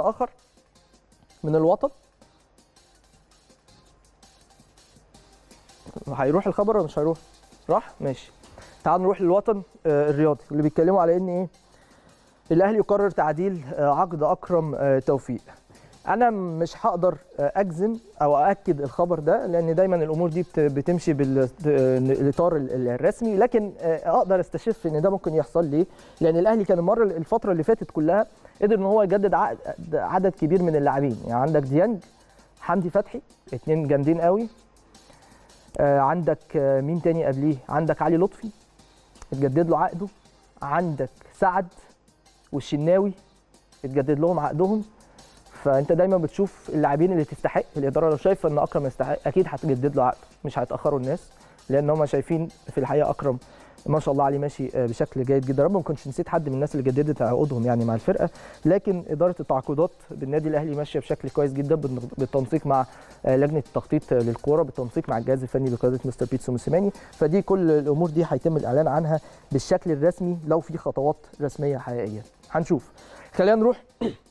اخر من الوطن هيروح الخبر ولا مش هيروح راح ماشي تعال نروح للوطن آه، الرياضي اللي بيتكلموا على ان ايه الاهلي يقرر تعديل آه، عقد اكرم آه، توفيق انا مش هقدر آه، اجزم او ااكد الخبر ده لان دايما الامور دي بت- بتمشي بالاطار الرسمي لكن آه، اقدر استشف ان ده ممكن يحصل ليه لان الاهلي كان المره الفتره اللي فاتت كلها قدر ان هو يجدد عقد- عدد كبير من اللاعبين يعني عندك ديانج حمدي فتحي اتنين جامدين قوي آه، عندك آه، مين تاني قبليه عندك علي لطفي اتجدد له عقده عندك سعد والشناوي اتجدد لهم عقدهم فانت دايما بتشوف اللاعبين اللي تستحق الاداره لو شايفه ان اكرم يستحق اكيد هتجدد له عقده مش هيتاخروا الناس لان هم شايفين في الحقيقه اكرم ما شاء الله عليه ماشي آه، بشكل جيد جدا رب ما كنتش نسيت حد من الناس اللي جددت عقودهم يعني مع الفرقه لكن اداره التعاقدات بالنادي الاهلي ماشيه بشكل كويس جدا بالن- بالتنسيق مع آه، لجنه التخطيط للكوره بالتنسيق مع الجهاز الفني بقياده مستر بيتسو موسيماني فدي كل الامور دي هيتم الاعلان عنها بالشكل الرسمي لو في خطوات رسميه حقيقيه هنشوف خلينا نروح